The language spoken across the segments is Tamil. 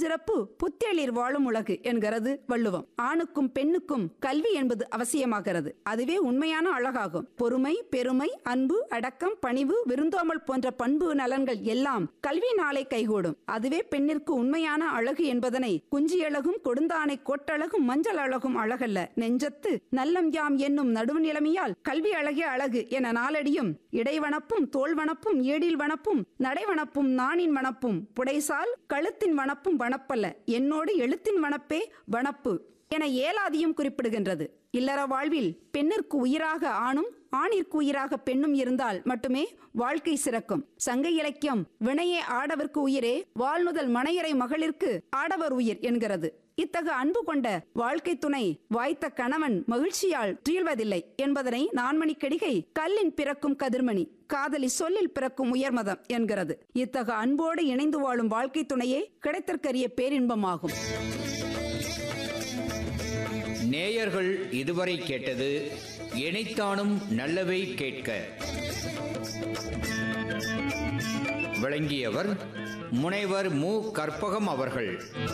சிறப்பு புத்தெளிர் வாழும் உலகு என்கிறது வள்ளுவம் ஆணுக்கும் பெண்ணுக்கும் கல்வி என்பது அவசியமாகிறது அதுவே உண்மையான அழகாகும் பொறுமை பெருமை அன்பு அடக்கம் பணிவு விருந்தோமல் போன்ற பண்பு நலன்கள் எல்லாம் கல்வியினாலே கைகூடும் அதுவே பெண்ணிற்கு உண்மையான அழகு என்பதனை குஞ்சியழகும் கொடுந்தானை கோட்டழகும் மஞ்சள் அழகும் அழகல்ல நெஞ்சத்து நல்லம் யாம் என்னும் நடுவு நிலைமையால் கல்வி அழகே அழகு என நாளடியும் இடைவனப்பும் தோல்வனப்பும் ஏடில் வனப்பும் நடைவனப்பும் நாணின் வனப்பும் புடைசால் கழுத்தின் வனப்பும் வனப்பல்ல என்னோடு எழுத்தின் வனப்பே வனப்பு என ஏலாதியும் குறிப்பிடுகின்றது இல்லற வாழ்வில் பெண்ணிற்கு உயிராக ஆணும் ஆணிற்கு உயிராக பெண்ணும் இருந்தால் மட்டுமே வாழ்க்கை சிறக்கும் சங்க இலக்கியம் வினையே ஆடவர்க்கு உயிரே வாழ்நுதல் மனையரை மகளிர்க்கு ஆடவர் உயிர் என்கிறது இத்தகு அன்பு கொண்ட வாழ்க்கை துணை வாய்த்த கணவன் மகிழ்ச்சியால் துயில்வதில்லை என்பதனை நான்மணிக்கடிகை கல்லின் பிறக்கும் கதிர்மணி காதலி சொல்லில் பிறக்கும் உயர்மதம் என்கிறது இத்தகு அன்போடு இணைந்து வாழும் வாழ்க்கை துணையே கிடைத்தற்கரிய பேரின்பமாகும் நேயர்கள் இதுவரை கேட்டது இணைத்தானும் நல்லவை கேட்க விளங்கியவர் முனைவர் மு கற்பகம் அவர்கள்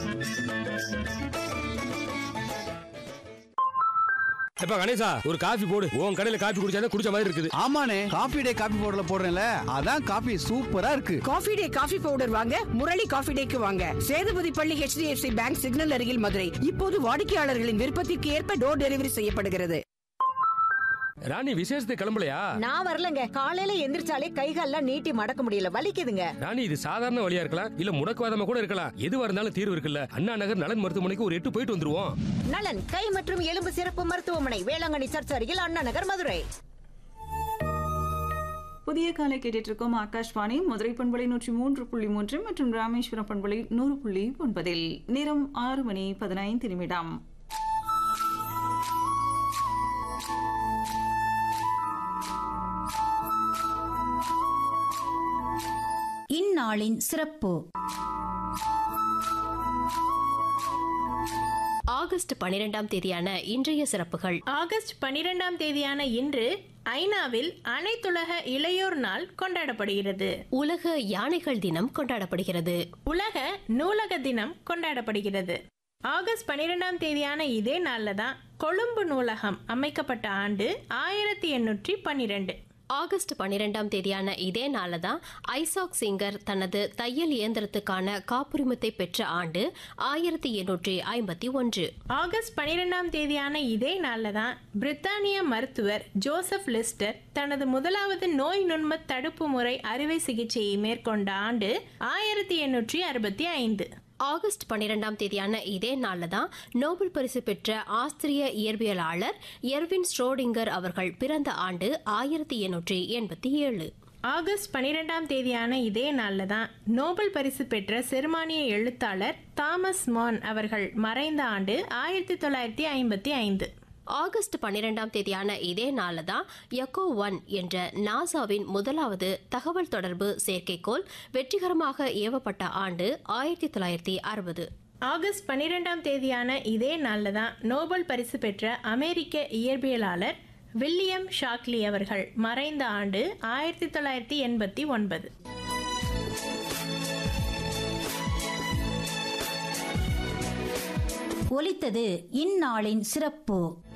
எப்ப கணேசா ஒரு காஃபி போடு உன் கடையில காஃபி குடிச்சாதான் குடிச்ச மாதிரி இருக்குது ஆமாண்ணே காபி டே காபி பவுடர்ல போடுறேன்ல அதான் காபி சூப்பரா இருக்கு காஃபி டே காஃபி பவுடர் வாங்க முரளி காஃபி டேக்கு வாங்க சேதுபதி பள்ளி HDFC பேங்க் சிக்னல் அருகில் மதுரை இப்போது வாடிக்கையாளர்களின் விருப்பத்திற்கு ஏற்ப டோர் டெலிவரி செய்யப்படுகிறது ராணி விசேஷத்துக்கு கிளம்பலையா நான் வரலங்க காலையில எந்திரிச்சாலே கைகால்லாம் நீட்டி மடக்க முடியல வலிக்குதுங்க ராணி இது சாதாரண வழியா இருக்கலாம் இல்ல முடக்குவாதமா கூட இருக்கலாம் எதுவா இருந்தாலும் தீர்வு இருக்குல்ல அண்ணா நகர் நலன் மருத்துவமனைக்கு ஒரு எட்டு போயிட்டு வந்துருவோம் நலன் கை மற்றும் எலும்பு சிறப்பு மருத்துவமனை வேளாங்கண்ணி சர்ச் அருகில் அண்ணா நகர் மதுரை புதிய காலை கேட்டுட்டு இருக்கோம் ஆகாஷ்வாணி மதுரை பண்பலை நூற்றி மூன்று புள்ளி மூன்று மற்றும் ராமேஸ்வரம் பண்பலை நூறு புள்ளி ஒன்பதில் நேரம் ஆறு மணி பதினைந்து நிமிடம் இந்நாளின் சிறப்பு ஆகஸ்ட் பனிரெண்டாம் தேதியான இன்றைய சிறப்புகள் ஆகஸ்ட் பனிரெண்டாம் தேதியான இன்று ஐநாவில் அனைத்துலக இளையோர் நாள் கொண்டாடப்படுகிறது உலக யானைகள் தினம் கொண்டாடப்படுகிறது உலக நூலக தினம் கொண்டாடப்படுகிறது ஆகஸ்ட் பனிரெண்டாம் தேதியான இதே நாள்ல தான் கொழும்பு நூலகம் அமைக்கப்பட்ட ஆண்டு ஆயிரத்தி எண்ணூற்றி பன்னிரெண்டு ஆகஸ்ட் பனிரெண்டாம் தேதியான இதே நாளில் தான் ஐசாக் சிங்கர் தனது தையல் இயந்திரத்துக்கான காப்புரிமத்தை பெற்ற ஆண்டு ஆயிரத்தி எண்ணூற்றி ஐம்பத்தி ஒன்று ஆகஸ்ட் பனிரெண்டாம் தேதியான இதே நாளில் தான் பிரித்தானிய மருத்துவர் ஜோசப் லிஸ்டர் தனது முதலாவது நோய் நுண்ம தடுப்பு முறை அறுவை சிகிச்சையை மேற்கொண்ட ஆண்டு ஆயிரத்தி எண்ணூற்றி அறுபத்தி ஐந்து ஆகஸ்ட் பன்னிரெண்டாம் தேதியான இதே நாளில் தான் நோபல் பரிசு பெற்ற ஆஸ்திரிய இயற்பியலாளர் எர்வின் ஸ்ட்ரோடிங்கர் அவர்கள் பிறந்த ஆண்டு ஆயிரத்தி எண்ணூற்றி எண்பத்தி ஏழு ஆகஸ்ட் பனிரெண்டாம் தேதியான இதே நாளில் தான் நோபல் பரிசு பெற்ற செருமானிய எழுத்தாளர் தாமஸ் மான் அவர்கள் மறைந்த ஆண்டு ஆயிரத்தி தொள்ளாயிரத்தி ஐம்பத்தி ஐந்து ஆகஸ்ட் பன்னிரெண்டாம் தேதியான இதே நாளில் தான் எக்கோ ஒன் என்ற நாசாவின் முதலாவது தகவல் தொடர்பு செயற்கைக்கோள் வெற்றிகரமாக ஏவப்பட்ட ஆண்டு ஆயிரத்தி தொள்ளாயிரத்தி அறுபது ஆகஸ்ட் பன்னிரெண்டாம் தேதியான இதே நாளில் தான் நோபல் பரிசு பெற்ற அமெரிக்க இயற்பியலாளர் வில்லியம் ஷாக்லி அவர்கள் மறைந்த ஆண்டு ஆயிரத்தி தொள்ளாயிரத்தி எண்பத்தி ஒன்பது ஒலித்தது இந்நாளின் சிறப்பு